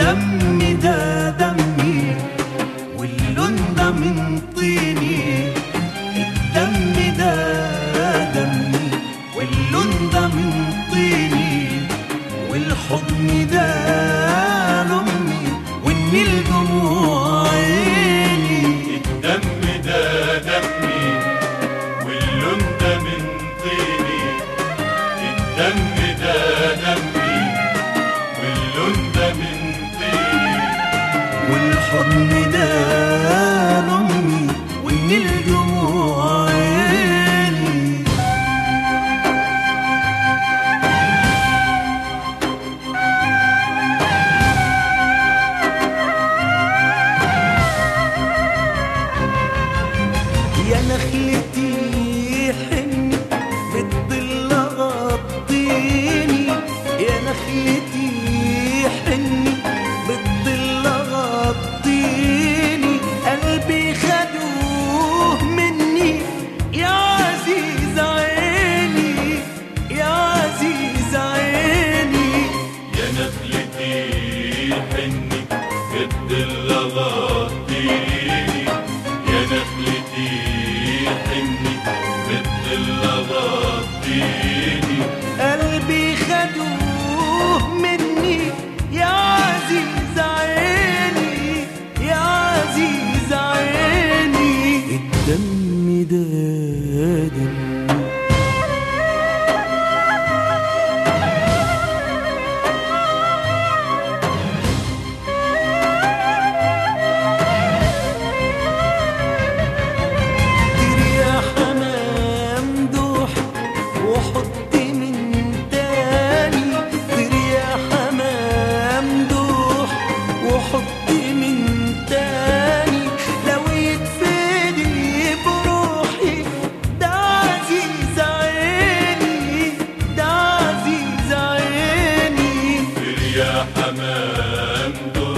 الدم ده دمي واللون ده من طيني الدم ده دمي واللون ده من طيني والحضن ده لأمي والنيل دموع عيني الدم ده دمي واللون ده من طيني الدم ده دمي واللون ده من طيني والحضن ده لأمي والنيل دموع عيني يا نخلتي حني بالظل غطيني يا نخلتي حني بالظل غطيني قلبي خدوه مني يا عزيز عيني يا عزيز عيني يا نخلتي حني بالظل غطيني يا نخلتي حني بالظل غطيني قلبي خدوه مني يا عزيز عيني يا عزيز عيني الدم ده دمي كتير يا حمام دوح وحط من تاني كتير يا حمام دوح وحط من تاني لو يتفدي بروحي ده عزيز عيني ده عزيز عيني طير يا حمام دور